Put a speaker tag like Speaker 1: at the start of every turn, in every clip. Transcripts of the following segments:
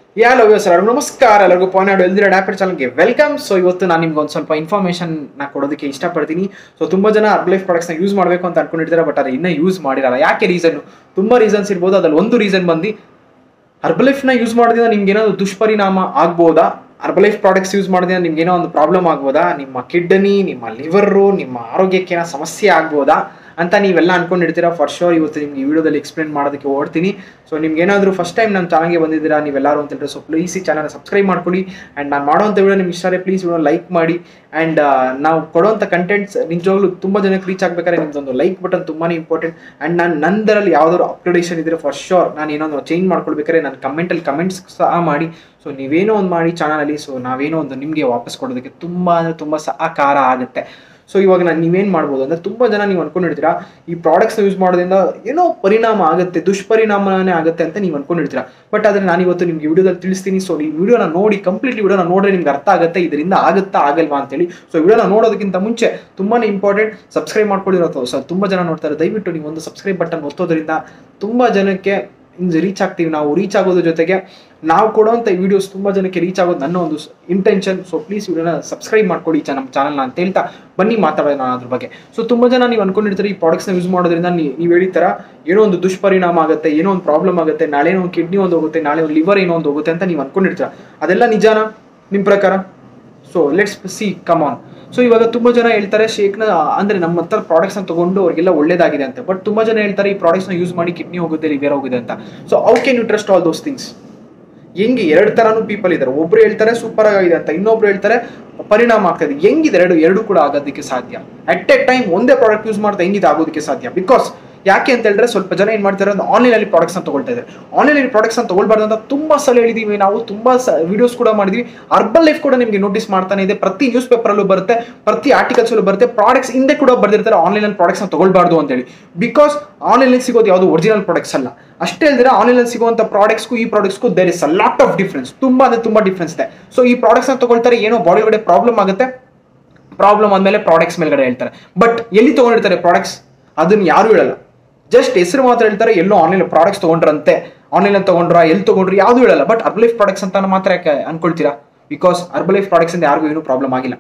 Speaker 1: ಯಾಲೋ sir ನಮಸ್ಕಾರ ಎಲ್ಲರಿಗೂ point ಎಲ್ದಿರ ಡ್ಯಾಪರ್ ಚಾನಲ್ಗೆ ವೆಲ್ಕಮ್ ಸೊ ಇವತ್ತು ನಾನು ನಿಮ್ಗೆ ಒಂದು ಸ್ವಲ್ಪ ಇನ್ಫಾರ್ಮೇಷನ್ ನ ಕೊಡೋದಕ್ಕೆ ಇಷ್ಟಪಡ್ತೀನಿ ಸೊ ತುಂಬಾ ಜನ ಅರ್ಬಲೈಫ್ ಪ್ರಾಡಕ್ಟ್ಸ್ನ ಯೂಸ್ ಮಾಡಬೇಕು ಅಂತ ಅನ್ಕೊಂಡಿರ್ತಾರೆ ಬಟ್ ಅದು ಇನ್ನೂ ಯೂಸ್ ಮಾಡಿರಲ್ಲ ಯಾಕೆ ರೀಸನ್ ತುಂಬಾ ರೀಸನ್ಸ್ ಇರ್ಬೋದು ಅದ್ರಲ್ಲಿ ಒಂದು ರೀಸನ್ ಬಂದು ಹರ್ಬಲೈಫ್ನ ಯೂಸ್ ಮಾಡೋದ್ರಿಂದ ನಿಮ್ಗೆ ಏನೋ ದುಷ್ಪರಿಣಾಮ ಆಗ್ಬೋದಾ ಹರ್ಬಲೈಫ್ ಪ್ರಾಡಕ್ಟ್ಸ್ ಯೂಸ್ ಮಾಡೋದ್ರಿಂದ ನಿಮ್ಗೆ ಏನೋ ಒಂದು ಪ್ರಾಬ್ಲಮ್ ಆಗ್ಬೋದಾ ನಿಮ್ಮ ಕಿಡ್ನಿ ನಿಮ್ಮ ಲಿವರು ನಿಮ್ಮ ಆರೋಗ್ಯಕ್ಕೆ ಏನೋ ಸಮಸ್ಯೆ ಆಗ್ಬೋದಾ ಅಂತ ನೀವೆಲ್ಲ ಅನ್ಕೊಂಡಿರ್ತೀರಾ ಫಾರ್ ಶೋರ್ ಇವತ್ತು ನಿಮ್ಗೆ ಈ ವಿಡಿಯೋದಲ್ಲಿ ಎಕ್ಸ್ಪ್ಲೇನ್ ಮಾಡೋದಕ್ಕೆ ಓಡ್ತೀನಿ ಸೊ ನಿಮ್ಗೆ ಏನಾದರೂ ಫಸ್ಟ್ ಟೈಮ್ ನಮ್ಮ ಚಾನಲ್ಗೆ ಬಂದಿದ್ದೀರಾ ನೀವೆಲ್ಲರೂ ಅಂತ ಹೇಳಿದ್ರೆ ಸೊ ಪ್ಲೀಸ್ ಈ ಚಾನಲ್ ಸಬ್ಸ್ಕ್ರೈಬ್ ಮಾಡ್ಕೊಳ್ಳಿ ಆ್ಯಂಡ್ ನಾನು ಮಾಡೋಂಥ ವಿಡಿಯೋ ನಿಮ್ಗೆ ಇಷ್ಟ ಪ್ಲೀಸ್ ವಿಡಿಯೋ ಲೈಕ್ ಮಾಡಿ ಆ್ಯಂಡ್ ನಾವು ಕೊಡೋಂಥ ಕಂಟೆಂಟ್ಸ್ ನಿಜವಾಗ್ಲೂ ತುಂಬ ಜನಕ್ಕೆ ರೀಚ್ ಆಗ್ಬೇಕಾದ್ರೆ ನಿಮ್ದೊಂದು ಲೈಕ್ ಬಟನ್ ತುಂಬಾ ಇಂಪಾರ್ಟೆಂಟ್ ಆ್ಯಂಡ್ ನಾನು ನಂದರಲ್ಲಿ ಯಾವ್ದಾದ್ರು ಅಪ್ಗ್ರೇಡೇಷನ್ ಇದ್ರೆ ಫಾರ್ ಶೋರ್ ನಾನು ಏನೋ ಚೇಂಜ್ ಮಾಡ್ಕೊಳ್ಬೇಕಾದ್ರೆ ನಾನು ಕಮೆಂಟಲ್ಲಿ ಕಮೆಂಟ್ಸ್ ಸಹ ಮಾಡಿ ಸೊ ನೀವೇನೋ ಒಂದು ಮಾಡಿ ಚಾನಲಲ್ಲಿ ಸೊ ನಾವೇನೋ ಒಂದು ನಿಮಗೆ ವಾಪಸ್ ಕೊಡೋದಕ್ಕೆ ತುಂಬ ಅಂದರೆ ತುಂಬ ಸಹಕಾರ ಆಗುತ್ತೆ ಸೊ ಇವಾಗ ನಾನು ನೀವೇನು ಮಾಡ್ಬೋದು ಅಂದರೆ ತುಂಬ ಜನ ನೀವು ಅನ್ಕೊಂಡಿರ್ತೀರಾ ಈ ಪ್ರಾಡಕ್ಟ್ಸ್ನ ಯೂಸ್ ಮಾಡೋದ್ರಿಂದ ಏನೋ ಪರಿಣಾಮ ಆಗುತ್ತೆ ದುಷ್ಪರಿಣಾಮನೇ ಆಗುತ್ತೆ ಅಂತ ನೀವು ಅನ್ಕೊಂಡಿರ್ತೀರಾ ಬಟ್ ಆದರೆ ನಾನು ಇವತ್ತು ನಿಮ್ಗೆ ವಿಡಿಯೋದಲ್ಲಿ ತಿಳಿಸ್ತೀನಿ ಸೊ ಈ ವಿಡಿಯೋನ ನೋಡಿ ಕಂಪ್ಲೀಟ್ಲಿ ವಿಡಿಯೋನ ನೋಡ್ರೆ ನಿಮ್ಗೆ ಅರ್ಥ ಆಗುತ್ತೆ ಇದರಿಂದ ಆಗುತ್ತಾ ಆಗಲ್ವಾ ಅಂತೇಳಿ ಸೊ ವಿಡಿಯೋನ ನೋಡೋದಕ್ಕಿಂತ ಮುಂಚೆ ತುಂಬಾನೇ ಇಂಪಾರ್ಟೆಂಟ್ ಸಬ್ಸ್ಕ್ರೈಬ್ ಮಾಡ್ಕೊಂಡಿರೋ ಸೊ ತುಂಬ ಜನ ನೋಡ್ತಾರೆ ದಯವಿಟ್ಟು ನೀವು ಒಂದು ಸಬ್ಸ್ಕ್ರೈಬ್ ಬಟನ್ ಒತ್ತೋದ್ರಿಂದ ತುಂಬ ಜನಕ್ಕೆ ರೀಚ್ ಆಗ್ತೀವಿ ನಾವು ರೀಚ್ ಆಗೋದ್ರ ಜೊತೆಗೆ ನಾವು ಕೊಡುವಂಥ ವಿಡಿಯೋಸ್ ತುಂಬ ಜನಕ್ಕೆ ರೀಚ್ ಆಗೋದು ನನ್ನ ಒಂದು ಇಂಟೆನ್ಷನ್ ಸೊ ಪ್ಲೀಸ್ ವಿಡಿಯೋನ ಸಬ್ಸ್ಕ್ರೈಬ್ ಮಾಡ್ಕೊಳ್ಳಿ ಚ ನಮ್ಮ ಚಾನಲ್ನ ಅಂತ ಹೇಳ್ತಾ ಬನ್ನಿ ಮಾತಾಡೋಣ ನಾನು ಅದ್ರ ಬಗ್ಗೆ ಸೊ ತುಂಬ ಜನ ನೀವು ಅನ್ಕೊಂಡಿರ್ತೀರಿ ಈ ಪ್ರಾಡಕ್ಟ್ಸ್ನ ಯೂಸ್ ಮಾಡೋದ್ರಿಂದ ನೀವು ಹೇಳಿತರ ಏನೋ ಒಂದು ದುಷ್ಪರಿಣಾಮ ಆಗುತ್ತೆ ಏನೋ ಒಂದು ಪ್ರಾಬ್ಲಮ್ ಆಗುತ್ತೆ ನಾಳೆ ಒಂದು ಕಿಡ್ನಿ ಒಂದು ಹೋಗುತ್ತೆ ನಾಳೆ ಒಂದು ಲಿವರ್ ಏನೋ ಒಂದು ಹೋಗುತ್ತೆ ಅಂತ ನೀವು ಅನ್ಕೊಂಡಿರ್ತೀರ ಅದೆಲ್ಲ ನಿಜಾನ ನಿಮ್ಮ ಪ್ರಕಾರ so let's see come on so ಇವಾಗ ತುಂಬಾ ಜನ ಹೇಳ್ತಾರೆ ಶೇಕ್ನ ಅಂದ್ರೆ ನಮ್ಮ ಹತ್ರ ಪ್ರಾಡಕ್ಟ್ಸ್ ನ ತಗೊಂಡು ಅವ್ರಿಗೆಲ್ಲ ಒಳ್ಳೇದಾಗಿದೆ ಅಂತ ಬಟ್ ತುಂಬಾ ಜನ ಹೇಳ್ತಾರೆ ಈ ಪ್ರಾಡಕ್ಟ್ಸ್ ನ ಯೂಸ್ ಮಾಡಿ ಕಿಡ್ನಿ ಹೋಗುತ್ತೆ ಲಿವರ್ ಹೋಗುತ್ತೆ ಅಂತ so how can you trust all those things ಹೆಂಗೆ ಎರಡು ತರಾನು ಪೀಪಲ್ ಇದ್ದಾರೆ ಒಬ್ರು ಹೇಳ್ತಾರೆ ಸೂಪರ್ ಆಗಿದೆ ಅಂತ ಇನ್ನೊಬ್ರು ಹೇಳ್ತಾರೆ ಪರಿಣಾಮ ಆಗ್ತದೆ ಹೆಂಗಿದೆ ಎರಡು ಎರಡು ಕೂಡ ಆಗೋದಕ್ಕೆ ಸಾಧ್ಯ ಅಟ್ ಎ ಟೈಮ್ ಒಂದೇ ಪ್ರಾಡಕ್ಟ್ ಯೂಸ್ ಮಾಡ್ತಾ ಹೆಂಗಿದೆ ಆಗೋದಕ್ಕೆ ಸಾಧ್ಯ ಬಿಕಾಸ್ ಯಾಕೆ ಅಂತ ಹೇಳಿದ್ರೆ ಸ್ವಲ್ಪ ಜನ ಏನ್ ಮಾಡ್ತಾರೆ ಅಂದ್ರೆ ಆನ್ಲೈನ್ ಅಲ್ಲಿ ಪ್ರಾಡಕ್ಟ್ಸ್ ಅಂತ ತಗೊಳ್ತಾ ಇದ್ದಾರೆ ಆನ್ಲೈನ್ ಅಲ್ಲಿ ಪ್ರಾಡಕ್ಟ್ಸ್ ಅಂತ ತಗೊಳ್ಬಾರ್ದು ಅಂತ ತುಂಬಾ ಸಲ ಹೇಳಿದೀವಿ ನಾವು ತುಂಬಾ ವಿಡಿಯೋಸ್ ಕೂಡ ಮಾಡಿದೀವಿ ಅರ್ಬಲ್ ಲೈಫ್ ಕೂಡ ನಿಮಗೆ ನೋಟಿಸ್ ಮಾಡ್ತಾನೆ ಇದೆ ಪ್ರತಿ ನ್ಯೂಸ್ ಪೇಪರ್ ಅಲ್ಲೂ ಬರುತ್ತೆ ಪ್ರತಿ ಆರ್ಟಿಕಲ್ಸ್ ಅಲ್ಲೂ ಬರುತ್ತೆ ಪ್ರಾಡಕ್ಟ್ಸ್ ಹಿಂದೆ ಕೂಡ ಬರ್ದಿರ್ತಾರೆ ಆನ್ಲೈನ್ ಅಲ್ಲಿ ಪ್ರಾಡಕ್ಟ್ಸ್ ತಗೊಳ್ಬಾರ್ದು ಅಂತ ಹೇಳಿ ಬಿಕಾಸ್ ಆನ್ಲೈನ್ ಅಲ್ಲಿ ಸಿಗೋದು ಯಾವುದು ಒರಿಜಿನಲ್ ಪ್ರಾಡಕ್ಟ್ಸ್ ಅಲ್ಲ ಅಷ್ಟೇ ಅಲ್ದಿರ ಆನ್ಲೈನ್ ಅಲ್ಲಿ ಸಿಗುವಂತ ಪ್ರಾಡಕ್ಟ್ಸ್ಗೂ ಈ ಪ್ರಾಡಕ್ಟ್ಸ್ಗೂ there is a lot of difference ತುಂಬಾ ಅಂದ್ರೆ ತುಂಬಾ ಡಿಫ್ರೆನ್ಸ್ ಇದೆ ಸೊ ಈ ಪ್ರಾಡಕ್ಟ್ಸ್ ತಗೊಳ್ತಾರೆ ಏನೋ ಬಾಡಿ ಒಳಗಡೆ ಪ್ರಾಬ್ಲಮ್ ಆಗುತ್ತೆ ಪ್ರಾಬ್ಲಮ್ ಆದ್ಮೇಲೆ ಪ್ರಾಡಕ್ಟ್ಸ್ ಮೇಲ್ಗಡೆ ಹೇಳ್ತಾರೆ ಬಟ್ ಎಲ್ಲಿ ತಗೊಂಡಿರ್ತಾರೆ ಪ್ರಾಡಕ್ಟ್ಸ್ ಅದನ್ನ ಯಾರು ಹೇಳಲ್ಲ ಜಸ್ಟ್ ಹೆಸರು ಮಾತ್ರ ಹೇಳ್ತಾರೆ ಎಲ್ಲೋ ಆನ್ಲೈನ್ ಪ್ರಾಡಕ್ಟ್ಸ್ ತಗೊಂಡ್ರಂತೆ ಆನ್ಲೈನ್ ತಗೊಂಡ್ರ ಎಲ್ಲಿ ತಗೊಂಡ್ರು ಯಾವುದು ಹೇಳಲ್ಲ ಬಟ್ ಅರ್ಬಲೈಫ್ ಪ್ರಾಡಕ್ಟ್ಸ್ ಅಂತ ಮಾತ್ರ ಯಾಕೆ ಅನ್ಕೊಳ್ತೀರಾ ಬಿಕಾಸ್ ಅರ್ಬಲೈಫ್ ಪ್ರಾಡಕ್ಟ್ಸ್ ಇಂದ ಯಾರಿಗೂ ಏನೂ ಪ್ರಾಬ್ಲಮ್ ಆಗಿಲ್ಲ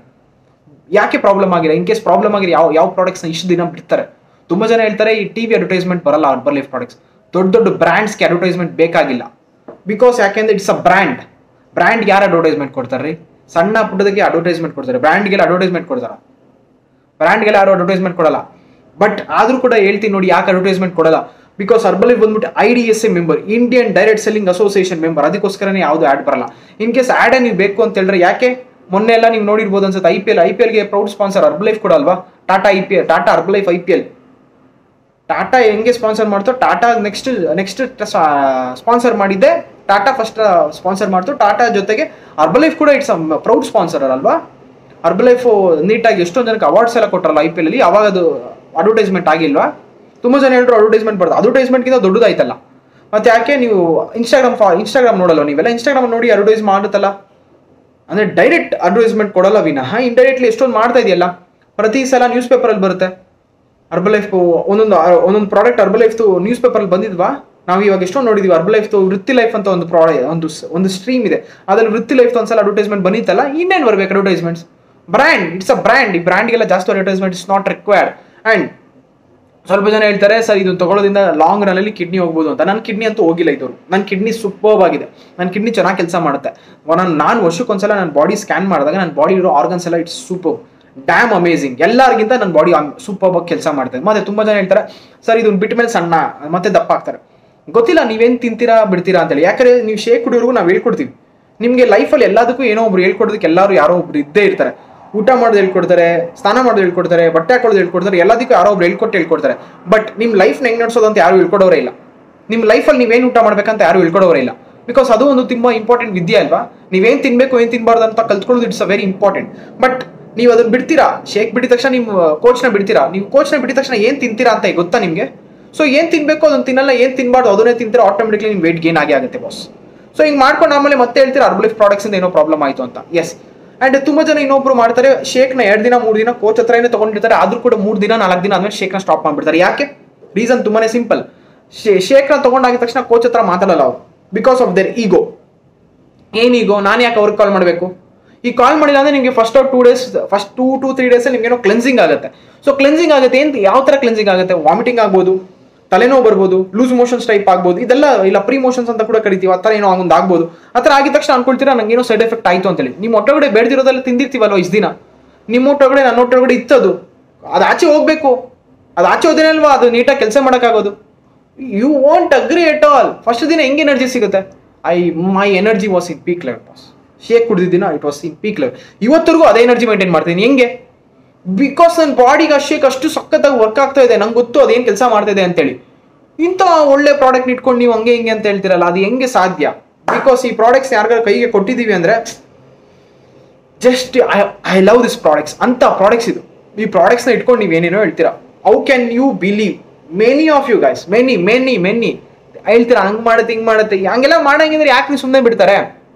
Speaker 1: ಯಾಕೆ ಪ್ರಾಬ್ಲಮ್ ಆಗಿಲ್ಲ ಇನ್ ಕೇಸ್ ಪ್ರಾಬ್ಲಮ್ ಆಗಿದೆ ಯಾವ ಯಾವ ಪ್ರಾಡಕ್ಟ್ಸ್ನ ಇಷ್ಟು ದಿನ ಬಿಡ್ತಾರೆ ತುಂಬಾ ಜನ ಹೇಳ್ತಾರೆ ಈ ಟಿವಿ ಅಡ್ವರ್ಟೈಸ್ಮೆಂಟ್ ಬರಲ್ಲ ಅರ್ಬಲೈಫ್ ಪ್ರಾಡಕ್ಟ್ಸ್ ದೊಡ್ಡ ದೊಡ್ಡ ಬ್ರ್ಯಾಂಡ್ಸ್ಗೆ ಅಡ್ವರ್ಟೈಸ್ಮೆಂಟ್ ಬೇಕಾಗಿಲ್ಲ ಬಿಕಾಸ್ ಯಾಕೆಂದ್ರೆ ಇಟ್ಸ್ ಅ ಬ್ರ್ಯಾಂಡ್ ಬ್ರ್ಯಾಂಡ್ ಯಾರು ಅಡ್ವರ್ಟೈಸ್ಮೆಂಟ್ ಕೊಡ್ತಾರೆ ರೀ ಸಣ್ಣ ಪುಟ್ಟದಕ್ಕೆ ಅಡ್ವರ್ಟೈಸ್ಮೆಂಟ್ ಕೊಡ್ತಾರೆ ಬ್ರ್ಯಾಂಡ್ಗೆಲ್ಲ ಅಡ್ವರ್ಟೈಸ್ಮೆಂಟ್ ಕೊಡ್ತಾರ ಬ್ರ್ಯಾಂಡ್ಗೆಲ್ಲ ಯಾರು ಅಡ್ವರ್ಟೈಸ್ಮೆಂಟ್ ಕೊಡಲ್ಲ ಬಟ್ ಆದ್ರೂ ಕೂಡ ಹೇಳ್ತೀನಿ ನೋಡಿ ಯಾಕೆ ಅಡ್ವರ್ಟೈಸ್ಮೆಂಟ್ ಕೊಡಲ್ಲ ಬಿಕಾಸ್ ಅರ್ಬಲ್ ಬಂದ್ಬಿಟ್ಟು I D S A member Indian Direct Selling Association member ಅದಕ್ಕೋಸ್ಕರನೇ ಯಾವುದು ಆ್ಯಡ್ ಬರಲ್ಲ ಇನ್ ಕೇಸ್ ಆ್ಯಡ್ ನೀವು ಬೇಕು ಅಂತ ಹೇಳಿದ್ರೆ ಯಾಕೆ ಮೊನ್ನೆ ಎಲ್ಲ ನೀವು ನೋಡಿರ್ಬೋದು ಅನ್ಸುತ್ತೆ I P L I P ಎಲ್ಗೆ ಪ್ರೌಡ್ ಸ್ಪಾನ್ಸರ್ ಅರ್ಬಲೈಫ್ ಕೂಡ ಅಲ್ವಾ Tata I P L Tata Herbalife I P L Tata ಹೆಂಗೆ ಸ್ಪಾನ್ಸರ್ ಮಾಡ್ತು ಟಾಟಾ ನೆಕ್ಸ್ಟ್ ನೆಕ್ಸ್ಟ್ ಸ್ಪಾನ್ಸರ್ ಮಾಡಿದ್ದೆ ಟಾಟಾ ಫಸ್ಟ್ ಸ್ಪಾನ್ಸರ್ ಮಾಡ್ತು ಟಾಟಾ ಜೊತೆಗೆ ಅರ್ಬಲೈಫ್ ಕೂಡ ಇಟ್ಸ್ ಪ್ರೌಡ್ ಸ್ಪಾನ್ಸರ್ ಅಲ್ವಾ ಅರ್ಬಲೈಫ್ ನೀಟಾಗಿ ಎಷ್ಟೊಂದು ಜನಕ್ಕೆ ಅವಾರ್ಡ್ಸ್ ಎಲ್ಲ ಕೊಟ್ಟರಲ್ಲ ಐ ಪಿ ಎಲ್ ಅಲ್ಲಿ ಅವಾಗ ಅದು ಅಡ್ವರ್ಟೈಸ್ಮೆಂಟ್ ಆಗಿಲ್ವಾ ತುಂಬ ಜನ ಹೇಳಿದ್ರು ಅಡ್ವರ್ಟೈಸ್ಮೆಂಟ್ ಬರ್ತದೆ ಅಡ್ವರ್ಟೈಸ್ಮೆಂಟ್ಗಿಂತ ದೊಡ್ಡದಾಯ್ತಲ್ಲ ಮತ್ತೆ ಯಾಕೆ ನೀವು ಇನ್ಸ್ಟಾಗ್ರಾಮ್ ಫಾ ಇನ್ಸ್ಟಾಗ್ರಾಮ್ ನೋಡಲ್ಲ ನೀವೆಲ್ಲ ಇನ್ಸ್ಟಾಗ್ರಾಮ್ ನೋಡಿ ಅಡ್ವರ್ಟೈಸ್ ಮಾಡುತ್ತಲ್ಲ ಅಂದ್ರೆ ಡೈರೆಕ್ಟ್ ಅಡ್ವರ್ಟೈಸ್ಮೆಂಟ್ ಕೊಡಲ್ಲ ವಿನಃ ಇಂಡೈರೆಕ್ಟ್ಲಿ ಎಷ್ಟೊಂದು ಮಾಡ್ತಾ ಇದೆಯಲ್ಲ ಪ್ರತಿ ಸಲ ನ್ಯೂಸ್ ಪೇಪರಲ್ಲಿ ಬರುತ್ತೆ ಅರ್ಬಲೈಫ್ ಒಂದೊಂದು ಒಂದೊಂದು ಪ್ರಾಡಕ್ಟ್ ಅರ್ಬಲೈಫ್ ನ್ಯೂಸ್ ಪೇಪರಲ್ಲಿ ಬಂದಿದ್ವಾ ನಾವು ಇವಾಗ ಎಷ್ಟೊಂದು ನೋಡಿದ್ವಿ ಅರ್ಬಲೈಫ್ ವೃತ್ತಿ ಲೈಫ್ ಅಂತ ಒಂದು ಪ್ರಾಡ ಒಂದು ಒಂದು ಸ್ಟ್ರೀಮ್ ಇದೆ ಅದ್ರಲ್ಲಿ ವೃತ್ತಿ ಲೈಫ್ ಒಂದ್ಸಲ ಅಡ್ವರ್ಟೈಸ್ಮೆಂಟ್ ಬಂದಿತ್ತಲ್ಲ ಇನ್ನೇನು ಬರ್ಬೇಕು advertisements brand it's a brand ಈ ಬ್ರ್ಯಾಂಡ್ಗೆಲ್ಲ ಜಾಸ್ತಿ advertisement is not required and ಸ್ವಲ್ಪ ಜನ ಹೇಳ್ತಾರೆ ಸರ್ ಇದು ತಗೊಳ್ಳೋದ್ರಿಂದ ಲಾಂಗ್ ರನ್ನಲ್ಲಿ ಕಿಡ್ನಿ ಹೋಗ್ಬೋದು ಅಂತ ನನ್ನ ಕಿಡ್ನಿ ಅಂತೂ ಹೋಗಿಲ್ಲ ಇದ್ದವರು ನನ್ನ ಕಿಡ್ನಿ ಸೂಪರ್ಬ್ ಆಗಿದೆ ನನ್ನ ಕಿಡ್ನಿ ಚೆನ್ನಾಗಿ ಕೆಲಸ ಮಾಡುತ್ತೆ ನಾನು ನಾನು ವರ್ಷಕ್ಕೊಂದ್ಸಲ ನನ್ನ ಬಾಡಿ ಸ್ಕ್ಯಾನ್ ಮಾಡಿದಾಗ ನನ್ನ ಬಾಡಿ ಇರೋ ಆರ್ಗನ್ಸ್ ಎಲ್ಲ ಇಟ್ಸ್ ಸೂಪರ್ ಡ್ಯಾಮ್ ಅಮೇಸಿಂಗ್ ಎಲ್ಲರಿಗಿಂತ ನನ್ನ ಬಾಡಿ ಸೂಪರ್ ಆಗಿ ಕೆಲಸ ಮಾಡ್ತದೆ ಮತ್ತೆ ತುಂಬಾ ಜನ ಹೇಳ್ತಾರೆ ಸರ್ ಇದನ್ನ ಬಿಟ್ಟ ಮೇಲೆ ಸಣ್ಣ ಮತ್ತೆ ದಪ್ಪ ಆಗ್ತಾರೆ ಗೊತ್ತಿಲ್ಲ ನೀವೇನು ತಿಂತೀರಾ ಬಿಡ್ತೀರಾ ಅಂತೇಳಿ ಯಾಕಂದ್ರೆ ನೀವು ಶೇಕ್ ಕುಡಿಯೋರ್ಗು ನಾವು ಹೇಳ್ಕೊಡ್ತೀವಿ ನಿಮಗೆ ಲೈಫಲ್ಲಿ ಎಲ್ಲದಕ್ಕೂ ಏನೋ ಒಬ್ರು ಹೇಳ್ಕೊಡೋದಕ್ಕೆ ಎಲ್ಲರೂ ಯಾರೋ ಒಬ್ರು ಇದ್ದೇ ಇರ್ತಾರೆ ಊಟ ಮಾಡೋದು ಹೇಳ್ಕೊಡ್ತಾರೆ ಸ್ನಾನ ಮಾಡೋದು ಹೇಳ್ಕೊಡ್ತಾರೆ ಬಟ್ಟೆ ಹಾಕೊಳ್ಳೋದು ಹೇಳ್ಕೊಡ್ತಾರೆ ಎಲ್ಲದಕ್ಕೂ ಯಾರೋ ಒಬ್ರು ಹೇಳ್ಕೊಟ್ಟು ಹೇಳ್ಕೊಡ್ತಾರೆ ಬಟ್ ನಿಮ್ಮ ಲೈಫ್ನ ಹೆಂಗ್ ನಡೆಸೋದು ಅಂತ ಯಾರು ಹೇಳ್ಕೊಡೋರೇ ಇಲ್ಲ ನಿಮ್ಮ ಲೈಫಲ್ಲಿ ನೀವೇನು ಊಟ ಮಾಡ್ಬೇಕಂತ ಯಾರು ಹೇಳ್ಕೊಡೋರೇ ಇಲ್ಲ ಬಿಕಾಸ್ ಅದು ಒಂದು ತುಂಬಾ ಇಂಪಾರ್ಟೆಂಟ್ ವಿದ್ಯೆ ಅಲ್ವಾ ನೀವೇನು ತಿನ್ಬೇಕು ಏನು ತಿನ್ಬಾರ್ದು ಅಂತ ಕಲ್ತ್ಕೊಳ್ಳೋದು it's a very important but ನೀವು ಅದನ್ನ ಬಿಡ್ತೀರಾ ಶೇಕ್ ಬಿಟ್ಟಿದ ತಕ್ಷಣ ನಿಮ್ಮ ಕೋಚ್ನ ಬಿಡ್ತೀರಾ ನೀವು ಕೋಚ್ನ ಬಿಟ್ಟಿದ ತಕ್ಷಣ ಏನು ತಿಂತೀರಾ ಅಂತ ಗೊತ್ತಾ ನಿಮಗೆ ಸೊ ಏನು ತಿನ್ಬೇಕು ಅದನ್ನ ತಿನ್ನಲ್ಲ ಏನು ತಿನ್ಬಾರ್ದು ಅದನ್ನೇ ತಿಂತೀರಾ ಆಟೋಮೆಟಿಕ್ಲಿ ನಿಮ್ಮ ವೇಟ್ ಗೇನ್ ಆಗೇ ಆಗುತ್ತೆ ಬಾಸ್ ಸೊ ಹಿಂಗೆ ಮಾಡ್ಕೊಂಡು ಆಮೇಲೆ ಮತ್ತೆ ಹೇಳ್ತೀರಾ ಅರ್ಬಲೈಫ್ ಪ್ರಾಡಕ್ಟ್ಸ್ ಇಂದ ಏನೋ ಪ್ರಾಬ್ಲಮ್ ಆಯಿತು ಅಂತ ಎಸ್ ಅಂಡ್ ತುಂಬಾ ಜನ ಇನ್ನೊಬ್ರು ಮಾಡ್ತಾರೆ ಶೇಕ್ನ ಎರಡು ದಿನ ಮೂರು ದಿನ ಕೋಚ್ ಹತ್ರ ತಗೊಂಡಿರ್ತಾರೆ ಆದ್ರೂ ಕೂಡ ಮೂರು ದಿನ ನಾಲ್ಕು ದಿನ ಆದ್ಮೇಲೆ ಶೇಕ್ನ ಸ್ಟಾಪ್ ಮಾಡ್ಬಿಡ್ತಾರೆ ಯಾಕೆ ರೀಸನ್ ತುಂಬಾನೇ ಸಿಂಪಲ್ ಶೇಕ್ನ ತಗೊಂಡಾಗಿದ ತಕ್ಷಣ ಕೋಚ್ ಹತ್ರ ಮಾತಾಡಲ್ಲ ಅವ್ರು ಬಿಕಾಸ್ ಆಫ್ ದೇರ್ ಈಗೋ ಏನೀಗೋ ನಾನು ಯಾಕೆ ಅವ್ರಿಗೆ ಕಾಲ್ ಮಾಡಬೇಕು ಈ ಕಾಲ್ ಮಾಡಿಲ್ಲ ಅಂದ್ರೆ ನಿಮಗೆ first two days first two to three days ನಿಮ್ಗೆ ಏನೋ ಕ್ಲೆನ್ಸಿಂಗ್ ಆಗುತ್ತೆ ಸೊ ಕ್ಲೆನ್ಸಿಂಗ್ ಆಗುತ್ತೆ ಏನು ಯಾವ ಥರ ಕ್ಲೆನ್ಸಿಂಗ್ ಆಗುತ್ತೆ ವಾಮಿಟಿಂಗ್ ಆಗ್ಬೋದು ತಲೆನೋವು ಬರ್ಬೋದು ಲೂಸ್ ಮೋಷನ್ಸ್ ಟೈಪ್ ಆಗ್ಬೋದು ಇದೆಲ್ಲ ಇಲ್ಲ ಪ್ರೀ ಮೋಷನ್ಸ್ ಅಂತ ಕೂಡ ಕರಿತೀವಿ ಆ ಥರ ಏನೋ ಒಂದು ಆಗ್ಬೋದು ಆ ಥರ ಆಗಿದ ತಕ್ಷಣ ಅನ್ಕೊಳ್ತೀರಾ ನಂಗೆ ಏನೋ ಸೈಡ್ ಎಫೆಕ್ಟ್ ಆಯಿತು ಅಂತೇಳಿ ನಿಮ್ಮ ಒಟ್ಟೊಳಗಡೆ ಬೇಡದಿರೋದೆಲ್ಲ ತಿಂದಿರ್ತೀವಲ್ವ ಇಷ್ಟು ದಿನ ನಿಮ್ಮ ಒಟ್ಟೊಳಗಡೆ ನನ್ನ ಒಟ್ಟೊಳಗಡೆ ಇತ್ತದು ಅದು ಆಚೆ ಹೋಗ್ಬೇಕು ಅದು ಆಚೆ ಹೋದ್ರೆ ಅಲ್ವಾ ಅದು ನೀಟಾಗಿ ಕೆಲಸ ಮಾಡೋಕ್ಕಾಗೋದು you won't agree at all first ದಿನ ಹೆಂಗೆ ಎನರ್ಜಿ ಸಿಗುತ್ತೆ I my energy was in peak level boss shake ಕುಡಿದಿನ it was in peak level ಇವತ್ತರೆಗೂ ಅದೇ ಎನರ್ಜಿ ಮೇಂಟೈನ್ ಮಾಡ್ತೀನಿ ಹೆಂಗೆ ಬಿಕಾಸ್ ನನ್ನ ಬಾಡಿಗೆ ಆ ಶೇಕ್ ಅಷ್ಟು ಸಖತ್ತಾಗಿ ವರ್ಕ್ ಆಗ್ತಾ ಇದೆ ನಂಗೆ ಗೊತ್ತು ಅದೇನು ಕೆಲಸ ಮಾಡ್ತಾ ಇದೆ ಅಂತೇಳಿ ಇಂಥ ಒಳ್ಳೆ ಪ್ರಾಡಕ್ಟ್ ಇಟ್ಕೊಂಡು ನೀವು ಹಂಗೆ ಹಿಂಗೆ ಅಂತ ಹೇಳ್ತೀರಲ್ಲ ಅದು ಹೆಂಗೆ ಸಾಧ್ಯ ಬಿಕಾಸ್ ಈ ಪ್ರಾಡಕ್ಟ್ಸ್ ಯಾರಿಗಾರ ಕೈಗೆ ಕೊಟ್ಟಿದ್ದೀವಿ ಅಂದರೆ just I I love this products ಅಂತ ಪ್ರಾಡಕ್ಟ್ಸ್ ಇದು ಈ ಪ್ರಾಡಕ್ಟ್ಸ್ನ ಇಟ್ಕೊಂಡು ನೀವು ಏನೇನೋ ಹೇಳ್ತೀರಾ how can you believe many of you guys many many many ಹೇಳ್ತೀರಾ ಹಂಗೆ ಮಾಡುತ್ತೆ ಹಿಂಗೆ ಮಾಡುತ್ತೆ ಹಂಗೆಲ್ಲ ಮಾಡಂಗಿದ್ರೆ ಯಾಕೆ ನೀವು ಸುಮ್ಮನೆ ಬಿಡ್ತಾರೆ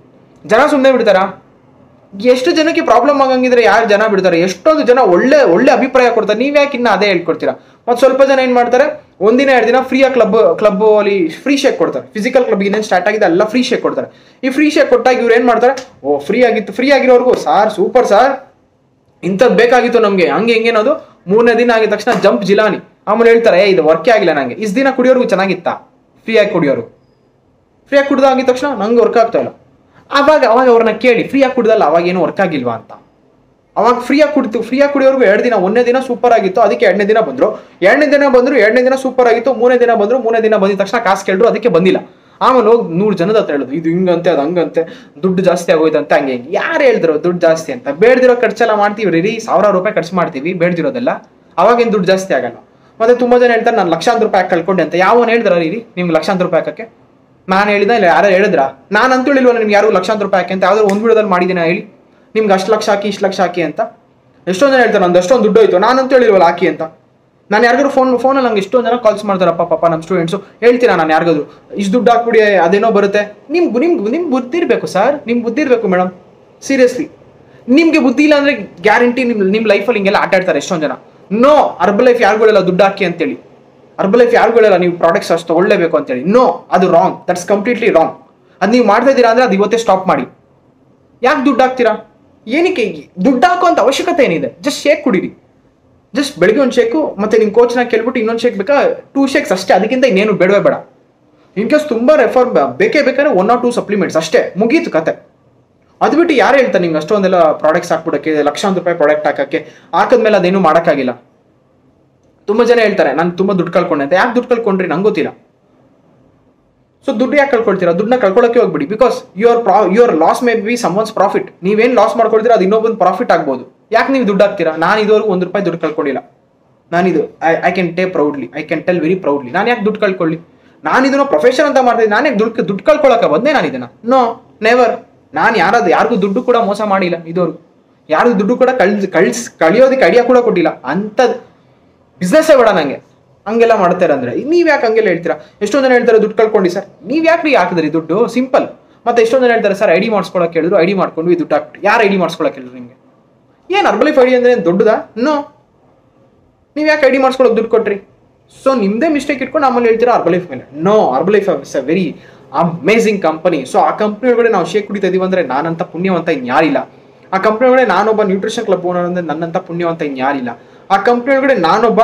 Speaker 1: ಜನ ಸುಮ್ಮನೆ ಬಿಡ್ತಾರಾ ಎಷ್ಟು ಜನಕ್ಕೆ ಪ್ರಾಬ್ಲಮ್ ಆಗಂಗಿದ್ರೆ ಯಾರು ಜನ ಬಿಡ್ತಾರೆ ಎಷ್ಟೊಂದು ಜನ ಒಳ್ಳೆ ಒಳ್ಳೆ ಅಭಿಪ್ರಾಯ ಕೊಡ್ತಾರೆ ನೀವು ಯಾಕೆ ಇನ್ನ ಅದೇ ಹೇಳ್ಕೊಡ್ತೀರಾ ಮತ್ತು ಸ್ವಲ್ಪ ಜನ ಏನು ಮಾಡ್ತಾರೆ ಒಂದಿನ ಎರಡು ದಿನ ಫ್ರೀಯಾಗಿ ಕ್ಲಬ್ ಕ್ಲಬ್ ಅಲ್ಲಿ ಫ್ರೀ ಶೇಕ್ ಕೊಡ್ತಾರೆ ಫಿಸಿಕಲ್ ಕ್ಲಬ್ ಇನ್ನೇನು ಸ್ಟಾರ್ಟ್ ಆಗಿದೆ ಎಲ್ಲ ಫ್ರೀ ಶೇಕ್ ಕೊಡ್ತಾರೆ ಈ ಫ್ರೀ ಶೇಕ್ ಕೊಟ್ಟಾಗ ಇವ್ರು ಏನು ಮಾಡ್ತಾರೆ ಓ ಫ್ರೀ ಆಗಿತ್ತು ಫ್ರೀ ಆಗಿರೋರ್ಗು ಸಾರ್ ಸೂಪರ್ ಸಾರ್ ಇಂಥದ್ದು ಬೇಕಾಗಿತ್ತು ನಮಗೆ ಹಂಗೆ ಹೆಂಗೇನೋದು ಮೂರನೇ ದಿನ ಆಗಿದ ತಕ್ಷಣ ಜಂಪ್ ಜಿಲಾನಿ ಆಮೇಲೆ ಹೇಳ್ತಾರೆ ಏ ಇದು ವರ್ಕೇ ಆಗಿಲ್ಲ ನಂಗೆ ಇಷ್ಟು ದಿನ ಕುಡಿಯೋರ್ಗು ಚೆನ್ನಾಗಿತ್ತಾ ಫ್ರೀಯಾಗಿ ಕುಡಿಯೋರು ಫ್ರೀಯಾಗಿ ಕುಡ್ದು ಆಗಿದ ತಕ್ಷಣ ನಂಗೆ ವರ್ಕ್ ಆಗ್ತಾ ಇಲ್ಲ ಅವಾಗ ಅವಾಗ ಅವ್ರನ್ನ ಕೇಳಿ ಫ್ರೀಯಾಗಿ ಕುಡ್ದಲ್ಲ ಅವಾಗ ಏನು ವರ್ಕ್ ಆಗಿಲ್ವಾ ಅಂತ ಅವಾಗ ಫ್ರೀಯಾಗಿ ಕುಡ್ತು ಫ್ರೀಯಾಗಿ ಕುಡಿಯೋರ್ಗು ಎರಡು ದಿನ ಒಂದೇ ದಿನ ಸೂಪರ್ ಆಗಿತ್ತು ಅದಕ್ಕೆ ಎರಡನೇ ದಿನ ಬಂದ್ರು ಎರಡನೇ ದಿನ ಬಂದ್ರು ಎರಡನೇ ದಿನ ಸೂಪರ್ ಆಗಿತ್ತು ಮೂರನೇ ದಿನ ಬಂದ್ರು ಮೂರನೇ ದಿನ ಬಂದಿದ ತಕ್ಷಣ ಕಾಸು ಕೇಳಿದ್ರು ಅದಕ್ಕೆ ಬಂದಿಲ್ಲ ಆಮೇಲೆ ಹೋಗಿ ನೂರು ಜನದ ಹತ್ರ ಹೇಳೋದು ಇದು ಹಿಂಗಂತೆ ಅದು ಹಂಗಂತೆ ದುಡ್ಡು ಜಾಸ್ತಿ ಆಗೋಯ್ತಂತೆ ಹಂಗೆ ಹಿಂಗೆ ಯಾರು ಹೇಳಿದ್ರು ದುಡ್ಡು ಜಾಸ್ತಿ ಅಂತ ಬೇಡ್ದಿರೋ ಖರ್ಚೆಲ್ಲ ಮಾಡ್ತೀವಿ ರೀ ಸಾವಿರಾರು ರೂಪಾಯಿ ಖರ್ಚು ಮಾಡ್ತೀವಿ ಬೇಡ್ದಿರೋದೆಲ್ಲ ಅವಾಗೇನು ದುಡ್ಡು ಜಾಸ್ತಿ ಆಗಲ್ಲ ಮತ್ತೆ ತುಂಬಾ ಜನ ಹೇಳ್ತಾರೆ ನಾನು ಲಕ್ಷಾಂತರ ರೂಪಾಯಿ ಕಳ್ಕೊಂಡೆ ಅಂತ ಯಾವನ್ ಹೇಳಿದ್ರ ರೀ ನಿಮ್ಗೆ ಲಕ್ಷಾಂತರ ರೂಪಾಯಿ ಹಾಕಕ್ಕೆ ನಾನು ಹೇಳಿದ ಇಲ್ಲ ಯಾರು ಹೇಳಿದ್ರ ನಾನು ಅಂತ ಹೇಳಿಲ್ವ ನಿಮ್ಗೆ ಯಾರು ಲಕ್ಷಾಂತರ ರೂಪಾಯಿ ಹಾಕಿ ಅಂತ ಯಾವ್ದಾದ್ರು ಒಂದು ವಿಡಿಯೋದಲ್ಲಿ ಮಾಡಿದ್ದೀನ ಹೇಳಿ ನಿಮ್ಗೆ ಅಷ್ಟು ಲಕ್ಷ ಹಾಕಿ ಇಷ್ಟು ಲಕ್ಷ ಹಾಕಿ ಅಂತ ಎಷ್ಟೊಂದು ಜನ ಹೇಳ್ತಾರೆ ನಂದು ಅಷ್ಟೊಂದು ದುಡ್ಡು ಹೋಯ್ತು ನಾನು ಅಂತ ಹೇಳಿಲ್ವಲ್ಲ ಹಾಕಿ ಅಂತ ನಾನು ಯಾರಿಗಾದ್ರು ಫೋನ್ ಫೋನಲ್ಲಿ ನಂಗೆ ಎಷ್ಟೊಂದು ಜನ ಕಾಲ್ಸ್ ಮಾಡ್ತಾರಪ್ಪ ಪಾಪ ನಮ್ಮ ಸ್ಟೂಡೆಂಟ್ಸು ಹೇಳ್ತೀರಾ ನಾನು ಯಾರಿಗಾದ್ರು ಇಷ್ಟು ದುಡ್ಡು ಹಾಕ್ಬಿಡಿ ಅದೇನೋ ಬರುತ್ತೆ ನಿಮ್ಗೆ ನಿಮ್ಗೆ ನಿಮ್ಗೆ ಬುದ್ಧಿ ಇರಬೇಕು ಸರ್ ನಿಮ್ಗೆ ಬುದ್ಧಿ ಇರಬೇಕು ಮೇಡಮ್ ಸೀರಿಯಸ್ಲಿ ನಿಮ್ಗೆ ಬುದ್ಧಿ ಇಲ್ಲ ಅಂದ್ರೆ ಗ್ಯಾರಂಟಿ ನಿಮ್ ನಿಮ್ಮ ಲೈಫಲ್ಲಿ ಹಿಂಗೆಲ್ಲ ಆಟ ಆಡ್ತಾರೆ ಎಷ್ಟೊಂದು ಜನ ನೋ ಅರ್ಬಲ್ ಲೈಫ್ ಯಾರುಗಳೆಲ್ಲ ದುಡ್ಡು ಹಾಕಿ ಅಂತೇಳಿ ಅರ್ಬಲ್ ಲೈಫ್ ಯಾರುಗಳೆಲ್ಲ ನೀವು ಪ್ರಾಡಕ್ಟ್ಸ್ ಅಷ್ಟು ತಗೊಳ್ಳೇಬೇಕು ಅಂತೇಳಿ ನೋ ಅದು ರಾಂಗ್ ದಟ್ಸ್ ಕಂಪ್ಲೀಟ್ಲಿ ರಾಂಗ್ ಅದು ನೀವು ಮಾಡ್ತಾ ಇದ್ದೀರಾ ಅಂದ್ರೆ ಅದು ಇವತ್ತೇ ಸ್ಟಾಪ್ ಮಾಡಿ ಯಾಕೆ ದುಡ್ಡು ಹಾಕ್ತೀರಾ ಏನಕ್ಕೆ ದುಡ್ಡು ಹಾಕೋ ಅಂತ ಅವಶ್ಯಕತೆ ಏನಿದೆ ಜಸ್ಟ್ ಶೇಕ್ ಕುಡೀರಿ ಜಸ್ಟ್ ಬೆಳಿಗ್ಗೆ ಒಂದು ಶೇಕು ಮತ್ತೆ ನಿಮ್ಮ ಕೋಚ್ನ ಕೇಳ್ಬಿಟ್ಟು ಇನ್ನೊಂದು ಶೇಕ್ ಬೇಕಾ ಟೂ ಶೇಕ್ಸ್ ಅಷ್ಟೇ ಅದಕ್ಕಿಂತ ಇನ್ನೇನು ಬೇಡವೇ ಬೇಡ ಇನ್ ಕೇಸ್ ತುಂಬ ರೆಫರ್ ಬೇಕೇ ಬೇಕಾದ್ರೆ ಒನ್ ಆರ್ ಟೂ ಸಪ್ಲಿಮೆಂಟ್ಸ್ ಅಷ್ಟೇ ಮುಗೀತು ಕತೆ ಅದು ಬಿಟ್ಟು ಯಾರು ಹೇಳ್ತಾರೆ ನಿಮ್ಗೆ ಅಷ್ಟೊಂದೆಲ್ಲ ಪ್ರಾಡಕ್ಟ್ಸ್ ಹಾಕ್ಬಿಡಕ್ಕೆ ಲಕ್ಷಾಂತರ ರೂಪಾಯಿ ಪ್ರಾಡಕ್ಟ್ ಹಾಕಕ್ಕೆ ಹಾಕಿದ್ಮೇಲೆ ಅದೇನು ಮಾಡೋಕ್ಕಾಗಿಲ್ಲ ತುಂಬ ಜನ ಹೇಳ್ತಾರೆ ನಾನು ತುಂಬ ದುಡ್ಡು ಕಳ್ಕೊಂಡೆ ಅಂತ ಯಾಕೆ ದುಡ್ಡು ಕಳ್ಕೊಂಡ್ರಿ ನಂಗೆ ಗೊತ್ತಿಲ್ಲ ಸೊ ದುಡ್ಡು ಯಾಕೆ ಕಳ್ಕೊಳ್ತೀರಾ ದುಡ್ಡನ್ನ ಕಳ್ಕೊಳ್ಳೋಕೆ ಹೋಗ್ಬಿಡಿ because your pro your loss may be someone's profit ನೀವೇನು ಲಾಸ್ ಮಾಡ್ಕೊಳ್ತೀರಾ ಅದು ಇನ್ನೊಬ್ಬೊಂದು ಪ್ರಾಫಿಟ್ ಆಗ್ಬೋದು ಯಾಕೆ ನೀವು ದುಡ್ಡು ಹಾಕ್ತೀರಾ ನಾನು ಇದುವರೆಗೂ ಒಂದು ರೂಪಾಯಿ ದುಡ್ಡು ಕಳ್ಕೊಂಡಿಲ್ಲ ನಾನಿದು ಐ ಐ ಕ್ಯಾನ್ ಟೇ proudly I can tell very proudly ನಾನು ಯಾಕೆ ದುಡ್ಡು ಕಳ್ಕೊಳ್ಳಿ ನಾನು ಇದನ್ನ ಪ್ರೊಫೆಷನ್ ಅಂತ ಮಾಡ್ತೀನಿ ನಾನು ಯಾಕೆ ದುಡ್ಡು ದುಡ್ಡು ಕಳ್ಕೊಳಕ್ಕೆ ಬಂದೆ ನಾನು ಇದನ್ನ ನೋ ನೆವರ್ ನಾನು ಯಾರಾದ್ರು ಯಾರಿಗೂ ದುಡ್ಡು ಕೂಡ ಮೋಸ ಮಾಡಿಲ್ಲ ಇದುವರೆಗೂ ಯಾರಿಗೂ ದುಡ್ಡು ಕೂಡ ಕಳ್ಸ್ ಕಳ್ಸ್ ಕಳಿಯೋದಕ್ಕೆ ಐಡಿಯಾ ಕೂಡ ಕೊಟ್ಟಿಲ್ಲ ಅಂಥದ್ದು ಬಿಸ್ನೆಸ್ಸೇ ಬೇಡ ನಂಗೆ ಹಂಗೆಲ್ಲ ಮಾಡ್ತಾರೆ ಅಂದ್ರೆ ನೀವ್ ಯಾಕೆ ಹಂಗೆಲ್ಲ ಹೇಳ್ತೀರಾ ಎಷ್ಟೊಂದು ಜನ ಹೇಳ್ತಾರೆ ದುಡ್ಡು ಕಳ್ಕೊಂಡಿ ಸರ್ ನೀವ್ ಯಾಕೆ ಹಾಕಿದ್ರಿ ದುಡ್ಡು ಸಿಂಪಲ್ ಮತ್ತೆ ಎಷ್ಟೊಂದು ಜನ ಹೇಳ್ತಾರೆ ಸರ್ ಐಡಿ ಮಾಡಿಸ್ಕೊಳಕ್ಕೆ ಹೇಳಿದ್ರು ಐಡಿ ಮಾಡ್ಕೊಂಡ್ವಿ ದುಡ್ಡು ಹಾಕ್ಬಿಟ್ಟು ಯಾರು ಐಡಿ ಮಾಡಿಸ್ಕೊಳಕ್ಕೆ ಹೇಳಿದ್ರು ನಿಮಗೆ ಏನು ಅರ್ಬಲೈಫ್ ಐಡಿ ಅಂದ್ರೆ ಏನು ದೊಡ್ಡದಾ ನೋ ನೀವು ಯಾಕೆ ಐಡಿ ಮಾಡಿಸ್ಕೊಳಕ್ಕೆ ದುಡ್ಡು ಕೊಟ್ರಿ ಸೊ ನಿಮ್ದೇ ಮಿಸ್ಟೇಕ್ ಇಟ್ಕೊಂಡು ಆಮೇಲೆ ಹೇಳ್ತೀರಾ ಅರ್ಬಲೈಫ್ ಮೇಲೆ no Herbalife is a very amazing company so ಆ ಕಂಪ್ನಿ ಒಳಗಡೆ ನಾವು ಶೇಕ್ ಕುಡಿತಾ ಇದೀವಿ ಅಂದ್ರೆ ನಾನಂತ ಪುಣ್ಯವಂತ ಇನ್ಯಾರಿಲ್ಲ ಆ ಕಂಪ್ನಿ ಒಳಗಡೆ ನಾನೊಬ್ಬ ನ್ಯೂಟ್ರಿಷನ್ ಕ್ಲಬ್ ಓನರ್ ಅಂದ್ರೆ ನನ್ನಂತ ಪುಣ್ಯವಂತ ಇನ್ಯಾರಿಲ್ಲ ಆ ಕಂಪ್ನಿ ಒಳಗಡೆ ನಾನೊಬ್ಬ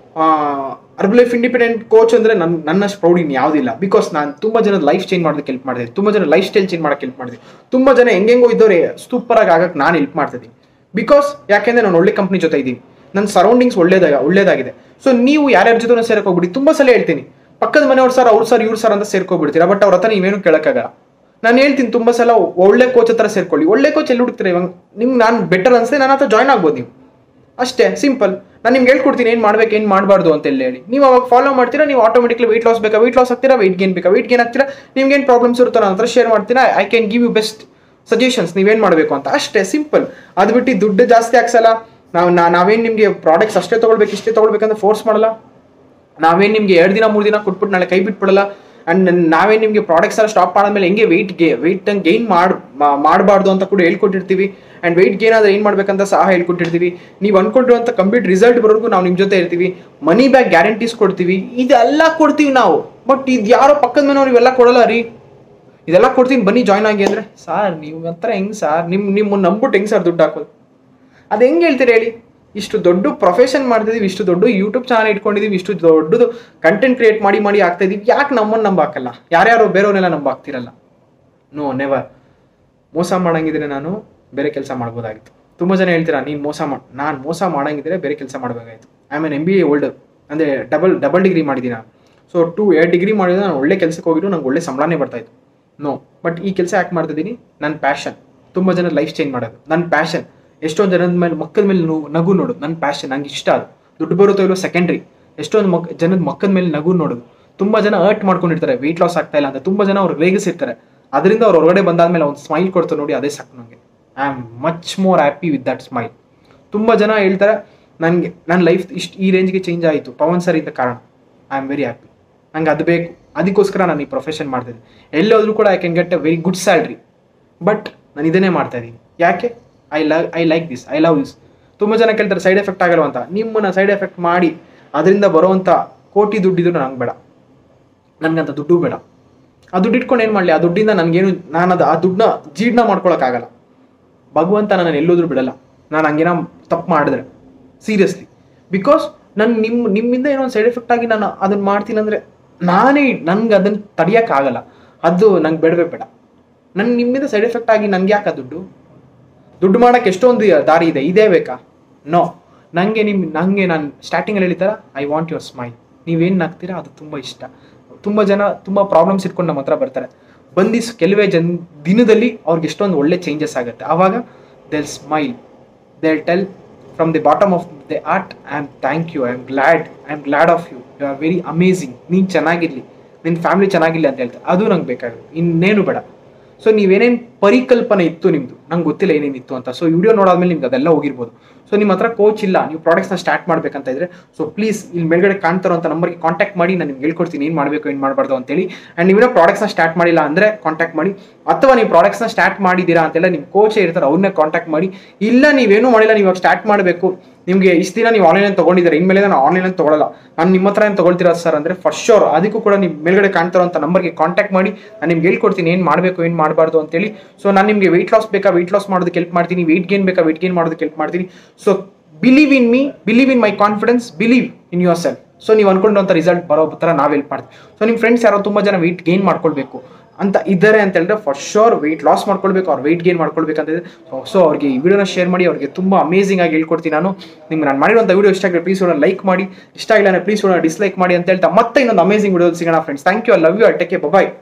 Speaker 1: ಅರ್ಬಲೈಫ್ ಇಂಡಿಪೆಂಡೆಂಟ್ ಕೋಚ್ ಅಂದ್ರೆ ನನ್ನ ನನ್ನಷ್ಟು ಪ್ರೌಡ್ ಇನ್ ಯಾವುದಿಲ್ಲ ಬಿಕಾಸ್ ನಾನು ತುಂಬಾ ಜನ ಲೈಫ್ ಚೇಂಜ್ ಮಾಡೋದಕ್ಕೆ ಹೆಲ್ಪ್ ಮಾಡಿದೆ ತುಂಬಾ ಜನ ಲೈಫ್ ಸ್ಟೈಲ್ ಚೇಂಜ್ ಮಾಡಕ್ಕೆ ಹೆಲ್ಪ್ ಮಾಡಿದೆ ತುಂಬಾ ಜನ ಹೆಂಗೆಂಗೋ ಇದ್ದವ್ರೆ ಸೂಪರ್ ಆಗಿ ಆಗಕ್ಕೆ ನಾನು ಹೆಲ್ಪ್ ಮಾಡ್ತಿದ್ದೀನಿ ಬಿಕಾಸ್ ಯಾಕೆಂದ್ರೆ ನಾನು ಒಳ್ಳೆ ಕಂಪ್ನಿ ಜೊತೆ ಇದ್ದೀನಿ ನನ್ನ ಸರೌಂಡಿಂಗ್ಸ್ ಒಳ್ಳೇದಾಗ ಒಳ್ಳೇದಾಗಿದೆ ಸೊ ನೀವು ಯಾರ್ಯಾರ ಜೊತೆ ಸೇರಕ್ಕೆ ಹೋಗ್ಬಿಡಿ ತುಂಬಾ ಸಲ ಹೇಳ್ತೀನಿ ಪಕ್ಕದ ಮನೆಯವ್ರು ಸರ್ ಅವ್ರು ಸರ್ ಇವ್ರು ಸರ್ ಅಂತ ಸೇರ್ಕೊಬಿಡ್ತೀರಾ ಬಟ್ ಅವ್ರ ಹತ್ರ ನೀವೇನು ಕೇಳಕ್ಕಾಗಲ್ಲ ನಾನು ಹೇಳ್ತೀನಿ ತುಂಬಾ ಸಲ ಒಳ್ಳೆ ಕೋಚ್ ಹತ್ರ ಸೇರ್ಕೊಳ್ಳಿ ಒಳ್ಳೆ ಕೋಚ್ ಎಲ್ಲಿ ಹುಡುಕ್ತೀರಾ ಇವಾಗ ನಿಮ್ಗೆ ನಾನು ಬೆಟರ್ ಅನ್ಸುತ್ತೆ ನನ್ನ ಹತ್ರ ಜಾಯ್ನ್ ಆಗ್ಬೋದು ನೀವು ಅಷ್ಟೇ ಸಿಂಪಲ್ ನಾನು ನಿಮ್ಗೆ ಹೇಳ್ಕೊಡ್ತೀನಿ ಏನು ಮಾಡ್ಬೇಕು ಏನು ಮಾಡಬಾರ್ದು ಅಂತ ಹೇಳಿ ನೀವು ಅವಾಗ ಫಾಲೋ ಮಾಡ್ತೀರಾ ನೀವು ಆಟೋಮೆಟಿಕ್ಲಿ ವೆಯ್ಟ್ ಲಾಸ್ ಬೇಕಾ ವೆಯ್ಟ್ ಲಾಸ್ ಆಗ್ತೀರಾ ವೆಯ್ಟ್ ಗೇನ್ ಬೇಕಾ ವೆಯ್ಟ್ ಗೇನ್ ಆಗ್ತೀರಾ ನಿಮ್ಗೆ ಏನು ಪ್ರಾಬ್ಲಮ್ಸ್ ಇರುತ್ತೋ ನನ್ನ ಹತ್ರ ಶೇರ್ ಮಾಡ್ತೀರಾ I can give you best suggestions ನೀವೇನು ಮಾಡಬೇಕು ಅಂತ ಅಷ್ಟೇ ಸಿಂಪಲ್ ಅದು ಬಿಟ್ಟು ದುಡ್ಡು ಜಾಸ್ತಿ ಹಾಕ್ಸಲ್ಲ ನಾವು ನಾವೇನು ನಿಮಗೆ ಪ್ರಾಡಕ್ಟ್ಸ್ ಅಷ್ಟೇ ತೊಗೊಳ್ಬೇಕು ಇಷ್ಟೇ ತೊಗೊಳ್ಬೇಕಂತ ಫೋರ್ಸ್ ಮಾಡಲ್ಲ ನಾವೇನು ನಿಮಗೆ ಎರಡು ದಿನ ಮೂರು ದಿನ ಕೊಟ್ಬಿಟ್ಟು ನಾಳೆ ಕೈ ಬಿಟ್ಬಿಡಲ್ಲ ಅಂಡ್ ನಾವೇ ನಿಮಗೆ ಪ್ರಾಡಕ್ಟ್ಸ್ ಎಲ್ಲ ಸ್ಟಾಪ್ ಮಾಡಿದ್ಮೇಲೆ ಹೆಂಗೆ ವೆಯ್ಟ್ ಗೆ ವೆಯ್ಟ್ ಗೈನ್ ಮಾಡಿ ಮಾಡಬಾರ್ದು ಅಂತ ಕೂಡ ಹೇಳ್ಕೊಟ್ಟಿರ್ತೀವಿ ಆ್ಯಂಡ್ ವೆಯ್ಟ್ ಗೇನ್ ಆದ್ರೆ ಏನು ಮಾಡ್ಬೇಕಂತ ಸಹ ಹೇಳ್ಕೊಟ್ಟಿರ್ತೀವಿ ನೀವು ಅನ್ಕೊಂಡಿರುವಂಥ ಕಂಪ್ಲೀಟ್ ರಿಸಲ್ಟ್ ಬರೋರ್ಗು ನಾವು ನಿಮ್ಮ ಜೊತೆ ಇರ್ತೀವಿ ಮನಿ ಬ್ಯಾಕ್ ಗ್ಯಾರಂಟೀಸ್ ಕೊಡ್ತೀವಿ ಇದೆಲ್ಲ ಕೊಡ್ತೀವಿ ನಾವು ಬಟ್ ಇದು ಯಾರೋ ಪಕ್ಕದ ಮನೆಯವ್ರು ಇವೆಲ್ಲ ಕೊಡಲ್ಲ ರೀ ಇದೆಲ್ಲ ಕೊಡ್ತೀನಿ ಬನ್ನಿ ಜಾಯ್ನ್ ಆಗಿ ಅಂದರೆ ಸಾರ್ ನೀವು ಹತ್ರ ಹೆಂಗೆ ಸಾರ್ ನಿಮ್ಮ ನಿಮ್ಮನ್ನು ನಂಬಿಟ್ಟು ಹೆಂಗೆ ಸರ್ ದುಡ್ಡು ಹಾಕೋದು ಅದು ಹೆಂಗೆ ಹೇಳ್ತೀರಿ ಹೇಳಿ ಇಷ್ಟು ದೊಡ್ಡ ಪ್ರೊಫೆಷನ್ ಮಾಡ್ತಿದೀವಿ ಇಷ್ಟು ದೊಡ್ಡ ಯೂಟ್ಯೂಬ್ ಚಾನಲ್ ಇಟ್ಕೊಂಡಿದೀವಿ ಇಷ್ಟು ದೊಡ್ಡದು ಕಂಟೆಂಟ್ ಕ್ರಿಯೇಟ್ ಮಾಡಿ ಮಾಡಿ ಆಗ್ತಾ ಇದೀವಿ ಯಾಕೆ ನಮ್ಮನ್ನು ನಂಬಾಕಲ್ಲ ಯಾರ್ಯಾರು ಬೇರೆಯವ್ರನ್ನೆಲ್ಲ ನಂಬಾಕ್ತಿರಲ್ಲ ನೋ ನೆವರ್ ಮೋಸ ಮಾಡಂಗಿದ್ರೆ ನಾನು ಬೇರೆ ಕೆಲಸ ಮಾಡ್ಬೋದಾಗಿತ್ತು ತುಂಬ ಜನ ಹೇಳ್ತೀರಾ ನೀನು ಮೋಸ ಮಾಡಿ ನಾನು ಮೋಸ ಮಾಡಂಗಿದ್ರೆ ಬೇರೆ ಕೆಲಸ ಮಾಡಬೇಕಾಗಿತ್ತು I mean M B A holder ಅಂದರೆ ಡಬಲ್ ಡಬಲ್ ಡಿಗ್ರಿ ಮಾಡಿದ್ದೀನಿ ನಾನು ಸೊ ಟು ಎರಡು ಡಿಗ್ರಿ ಮಾಡಿದ್ರೆ ನಾನು ಒಳ್ಳೆ ಕೆಲಸಕ್ಕೆ ಹೋಗಿದ್ದು ನಂಗೆ ಒಳ್ಳೆ ಸಂಬಳನೇ ಬರ್ತಾಯಿತ್ತು ನೋ ಬಟ್ ಈ ಕೆಲಸ ಯಾಕೆ ಮಾಡ್ತಿದ್ದೀನಿ ನನ್ನ ಪ್ಯಾಷನ್ ತುಂಬ ಜನ ಲೈಫ್ ಚೇಂಜ್ ಮಾಡೋದು ನನ್ನ ಪ್ಯಾಷನ್ ಎಷ್ಟೊಂದು ಜನದ ಮೇಲೆ ಮಕ್ಕದ ಮೇಲೆ ನು- ನಗು ನೋಡೋದು ನನ್ನ ಪ್ಯಾಷನ್ ನಂಗೆ ಇಷ್ಟ ಅದು ದುಡ್ಡು ಬರುತ್ತೋ ಇಲ್ಲೋ ಸೆಕೆಂಡ್ರಿ ಎಷ್ಟೊಂದು ಮಕ್ ಜನದ ಮಕ್ಕದ ಮೇಲೆ ನಗು ನೋಡೋದು ತುಂಬ ಜನ ಅರ್ಟ್ ಮಾಡ್ಕೊಂಡಿರ್ತಾರೆ ವೆಯ್ಟ್ ಲಾಸ್ ಆಗ್ತಾ ಇಲ್ಲ ಅಂತ ತುಂಬ ಜನ ಅವ್ರು ರೇಗಿಸಿರ್ತಾರೆ ಅದರಿಂದ ಅವ್ರು ಹೊರಗಡೆ ಬಂದಾದ್ಮೇಲೆ ಒಂದು ಸ್ಮೈಲ್ ಕೊಡ್ತಾರೆ ನೋಡಿ ಅದೇ ಸಾಕು ನನಗೆ I am much more happy with that smile ತುಂಬ ಜನ ಹೇಳ್ತಾರೆ ನನಗೆ ನನ್ನ ಲೈಫ್ ಇಷ್ಟು ಈ ರೇಂಜ್ಗೆ ಚೇಂಜ್ ಆಯಿತು ಪವನ್ ಸರ್ ಇಂದ ಕಾರಣ ಐ ಆಮ್ ವೆರಿ ಹ್ಯಾಪಿ ನಂಗೆ ಅದು ಬೇಕು ಅದಕ್ಕೋಸ್ಕರ ನಾನು ಈ ಪ್ರೊಫೆಷನ್ ಮಾಡ್ತಿದ್ದೆ ಎಲ್ಲೋದ್ರೂ ಕೂಡ I can get a very good salary but ನಾನು ಇದನ್ನೇ ಮಾಡ್ತಾ ಇದ್ದೀನಿ ಯಾಕೆ I love I like this I love this ತುಂಬ ಜನ ಕೇಳ್ತಾರೆ ಸೈಡ್ ಎಫೆಕ್ಟ್ ಆಗಲ್ವ ಅಂತ ನಿಮ್ಮನ್ನ ಸೈಡ್ ಎಫೆಕ್ಟ್ ಮಾಡಿ ಅದರಿಂದ ಬರುವಂಥ ಕೋಟಿ ದುಡ್ಡಿದ್ರು ನಂಗೆ ಬೇಡ ನನಗಂತ ದುಡ್ಡು ಬೇಡ ಆ ದುಡ್ಡು ಇಟ್ಕೊಂಡು ಏನು ಮಾಡಲಿ ಆ ದುಡ್ಡಿಂದ ನನಗೇನು ನಾನು ಅದು ಆ ದುಡ್ಡನ್ನ ಜೀರ್ಣ ಮಾಡ್ಕೊಳಕ್ಕಾಗಲ್ಲ ಭಗವಂತ ನನ್ನ ಎಲ್ಲೋದ್ರೂ ಬಿಡಲ್ಲ ನಾನು ಹಂಗೇನ ತಪ್ಪು ಮಾಡಿದ್ರೆ ಸೀರಿಯಸ್ಲಿ ಬಿಕಾಸ್ ನನ್ನ ನಿಮ್ಮ ನಿಮ್ಮಿಂದ ಏನೋ ಒಂದು ಸೈಡ್ ಎಫೆಕ್ಟ್ ಆಗಿ ನಾನು ಅದನ್ನು ಮಾಡ್ತೀನಿ ಅಂದರೆ ನಾನೇ ನನ್ಗೆ ಅದನ್ನು ತಡಿಯೋಕ್ಕಾಗಲ್ಲ ಅದು ನಂಗೆ ಬೇಡವೇ ಬೇಡ ನನ್ನ ನಿಮ್ಮಿಂದ ಸೈಡ್ ಎಫೆಕ್ಟ್ ಆಗಿ ನಂಗೆ ಯಾಕೆ ಆ ದುಡ್ಡು ದುಡ್ಡು ಮಾಡೋಕ್ಕೆ ಎಷ್ಟೊಂದು ದಾರಿ ಇದೆ ಇದೇ ಬೇಕಾ ನೋ ನನಗೆ ನಿಮ್ಮ ನನಗೆ ನಾನು ಸ್ಟಾರ್ಟಿಂಗಲ್ಲಿ ಹೇಳಿತಾರ ಐ ವಾಂಟ್ ಯುವರ್ ಸ್ಮೈಲ್ ನೀವೇನು ನಗ್ತೀರಾ ಅದು ತುಂಬ ಇಷ್ಟ ತುಂಬ ಜನ ತುಂಬ ಪ್ರಾಬ್ಲಮ್ಸ್ ಇಟ್ಕೊಂಡು ನಮ್ಮ ಹತ್ರ ಬರ್ತಾರೆ ಬಂದಿಸ್ ಕೆಲವೇ ಜನ ದಿನದಲ್ಲಿ ಅವ್ರಿಗೆ ಎಷ್ಟೊಂದು ಒಳ್ಳೆ ಚೇಂಜಸ್ ಆಗುತ್ತೆ ಆವಾಗ they'll smile they tell from the bottom of the heart I am thank you I am glad I am glad of you you are very amazing ನೀನು ಚೆನ್ನಾಗಿರಲಿ ನಿನ್ನ ಫ್ಯಾಮಿಲಿ ಚೆನ್ನಾಗಿರಲಿ ಅಂತ ಹೇಳ್ತಾರೆ ಅದು ನಂಗೆ ಬೇಕಾಗುತ್ತೆ ಇನ್ನೇನು ಬೇಡ ಸೊ ನೀವೇನೇನು ಪರಿಕಲ್ಪನೆ ಇತ್ತು ನಿಮ್ಮದು ನಂಗೆ ಗೊತ್ತಿಲ್ಲ ಏನೇನಿತ್ತು ಅಂತ ಸೊ ವಿಡಿಯೋ ನೋಡಾದ್ಮೇಲೆ ನಿಮ್ಗೆ ಅದೆಲ್ಲ ಹೋಗಿರ್ಬೋದು ಸೊ ನಿಮ್ಮ ಹತ್ರ ಕೋಚ್ ಇಲ್ಲ ನೀವು ಪ್ರಾಡಕ್ಟ್ಸ್ನ ಸ್ಟಾರ್ಟ್ ಮಾಡಬೇಕಂತ ಇದ್ರೆ ಸೊ ಪ್ಲೀಸ್ ಇಲ್ಲಿ ಮೇಲ್ಗಡೆ ಕಾಣ್ತಾರೋ ಅಂತ ನಂಬರ್ಗೆ ಕಾಂಟ್ಯಾಕ್ಟ್ ಮಾಡಿ ನಾನು ನಿಮ್ಗೆ ಹೇಳ್ಕೊಡ್ತೀನಿ ಏನು ಮಾಡಬೇಕು ಏನು ಮಾಡಬಾರ್ದು ಅಂತೇಳಿ ಆ್ಯಂಡ್ ನೀವೇನೋ ಪ್ರಾಡಕ್ಟ್ಸ್ನ ಸ್ಟಾರ್ಟ್ ಮಾಡಿಲ್ಲ ಅಂದರೆ ಕಾಂಟ್ಯಾಕ್ಟ್ ಮಾಡಿ ಅಥವಾ ನೀವು ಪ್ರಾಡಕ್ಟ್ಸ್ನ ಸ್ಟಾರ್ಟ್ ಮಾಡಿದ್ದೀರಾ ಅಂತೆಲ್ಲ ನಿಮ್ಮ ಕೋಚೇ ಇರ್ತಾರೆ ಅವ್ರನ್ನೇ ಕಾಂಟ್ಯಾಕ್ಟ್ ಮಾಡಿ ಇಲ್ಲ ನೀವೇನು ಮಾಡಿಲ್ಲ ನೀವು ಸ್ಟಾರ್ಟ್ ಮಾಡಬೇಕು ನಿಮಗೆ ಇಷ್ಟು ದಿನ ನೀವು ಆನ್ಲೈನ್ ತೊಗೊಂಡಿದ್ದೀರಾ ಇನ್ಮೇಲೆ ನಾನು ಆನ್ಲೈನ್ ತೊಗೊಳಲ್ಲ ನಾನು ನಿಮ್ಮ ಹತ್ರ ಏನು ತೊಗೊಳ್ತೀರಾ ಸರ್ ಅಂದರೆ ಫಸ್ಟ್ ಶೋರ್ ಅದಕ್ಕೂ ಕೂಡ ನೀವು ಮೇಲ್ಗಡೆ ಕಾಣ್ತಾರೋ ಅಂತ ನಂಬರ್ಗೆ ಕಾಂಟ್ಯಾಕ್ಟ್ ಮಾಡಿ ನಾನು ನಿಮ್ಗೆ ಹೇಳ್ಕೊಡ್ತೀನಿ ಏನು ಮಾಡಬೇಕು ಏನು ಮಾಡಬಾರ್ದು ಅಂತೇಳಿ ಸೊ ನಾನು ನಿಮಗೆ ವೆಯ್ಟ್ ಲಾಸ್ ಬೇಕಾ ವೆಯ್ಟ್ ಲಾಸ್ ಮಾಡೋದಕ್ಕೆ ಹೆಲ್ಪ್ ಮಾಡ್ತೀನಿ ವೆಯ್ಟ್ ಗೇನ್ ಬೇಕಾ ವೆಯ್ಟ್ ಗೇನ್ ಮಾಡೋದಕ್ಕೆ ಹೆಲ್ಪ್ ಮಾಡ್ತೀನಿ so believe in me believe in my confidence believe in yourself so ನೀವು ಅನ್ಕೊಂಡಂಥ ರಿಸಲ್ಟ್ ಬರೋ ಥರ ನಾವು ಹೆಲ್ಪ್ ಮಾಡ್ತೀವಿ ಸೊ ನಿಮ್ಮ ಫ್ರೆಂಡ್ಸ್ ಯಾರೋ ತುಂಬ ಜನ ವೆಯ್ಟ್ ಗೇನ್ ಮಾಡ್ಕೊಳ್ಬೇಕು ಅಂತ ಇದ್ದಾರೆ ಅಂತ ಹೇಳಿದ್ರೆ ಫಾರ್ ಶೋರ್ ವೆಯ್ಟ್ ಲಾಸ್ ಮಾಡ್ಕೊಳ್ಬೇಕು ಅವ್ರು ವೆಯ್ಟ್ ಗೇನ್ ಮಾಡ್ಕೊಳ್ಬೇಕಂತಿದೆ ಸೊ ಅವ್ರಿಗೆ ಈ ವಿಡಿಯೋನ ಶೇರ್ ಮಾಡಿ ಅವ್ರಿಗೆ ತುಂಬ ಅಮೇಸಿಂಗ್ ಆಗಿ ಹೇಳ್ಕೊಡ್ತೀನಿ ನಾನು ನಿಮ್ಗೆ ನಾನು ಮಾಡಿರುವಂಥ ವಿಡಿಯೋ ಇಷ್ಟ ಆಗಿದ್ರೆ ಪ್ಲೀಸ್ ವಿಡಿಯೋ ಲೈಕ್ ಮಾಡಿ ಇಷ್ಟ ಆಗಿಲ್ಲ ಪ್ಲೀಸ್ ವಿಡಿಯೋ ಡಿಸ್ಲೈಕ್ ಮಾಡಿ ಅಂತ ಹೇಳ್ತಾ ಮತ್ತೆ ಇನ್ನೊಂದು ಅಮೇಸಿಂಗ್ ವಿಡಿಯೋ ಸಿಗೋಣ friends thank you I love you I take bye